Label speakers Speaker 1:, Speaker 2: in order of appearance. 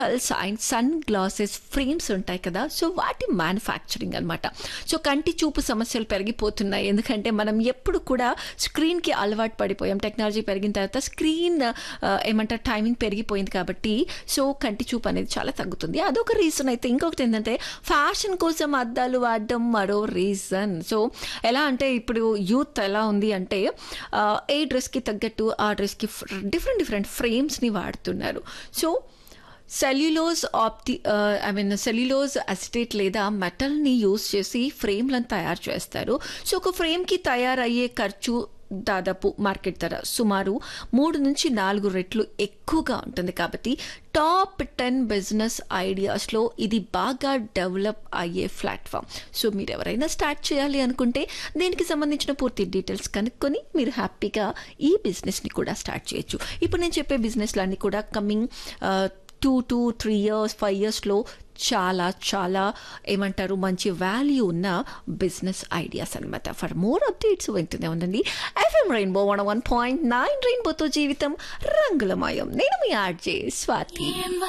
Speaker 1: sign sun glasses frames ఉంటాయి కదా so వాటి మ్యానుఫ్యాక్చరింగ్ అనమాట సో కంటి చూపు సమస్యలు పెరిగిపోతున్నాయి ఎందుకంటే మనం ఎప్పుడు కూడా స్క్రీన్కి అలవాటు పడిపోయాం టెక్నాలజీ పెరిగిన తర్వాత స్క్రీన్ ఏమంటారు టైమింగ్ పెరిగిపోయింది కాబట్టి సో కంటి చూపు అనేది చాలా తగ్గుతుంది అదొక రీజన్ అయితే ఇంకొకటి ఏంటంటే ఫ్యాషన్ కోసం అద్దాలు వాడడం మరో రీజన్ సో ఎలా అంటే ఇప్పుడు యూత్ ఎలా ఉంది అంటే ఆ, ఏ డ్రెస్కి తగ్గట్టు ఆ డ్రెస్కి డిఫరెంట్ డిఫరెంట్ ఫ్రేమ్స్ని వాడుతున్నారు సో సెల్యులోజ్ ఆప్టి ఐ మీన్ సెల్యులోజ్ అసిటేట్ లేదా మెటల్ని యూస్ చేసి ఫ్రేమ్లను తయారు చేస్తారు సో ఒక ఫ్రేమ్కి తయారయ్యే ఖర్చు దాదాపు మార్కెట్ ధర సుమారు మూడు నుంచి నాలుగు రెట్లు ఎక్కువగా ఉంటుంది కాబట్టి టాప్ టెన్ బిజినెస్ ఐడియాస్లో ఇది బాగా డెవలప్ అయ్యే ప్లాట్ఫామ్ సో మీరు ఎవరైనా స్టార్ట్ చేయాలి అనుకుంటే దీనికి సంబంధించిన పూర్తి డీటెయిల్స్ కనుక్కొని మీరు హ్యాపీగా ఈ బిజినెస్ని కూడా స్టార్ట్ చేయొచ్చు ఇప్పుడు నేను చెప్పే బిజినెస్లన్నీ కూడా coming two two three years five ఇయర్స్లో చాలా చాలా ఏమంటారు మంచి వాల్యూ ఉన్న బిజినెస్ ఐడియాస్ అనమాట ఫర్ మోర్ అప్డేట్స్ వింటూనే ఉండండి FM rainbow one one point nine రెయిన్బోతో జీవితం రంగులమయం నేను మీ ఆర్జే స్వాతి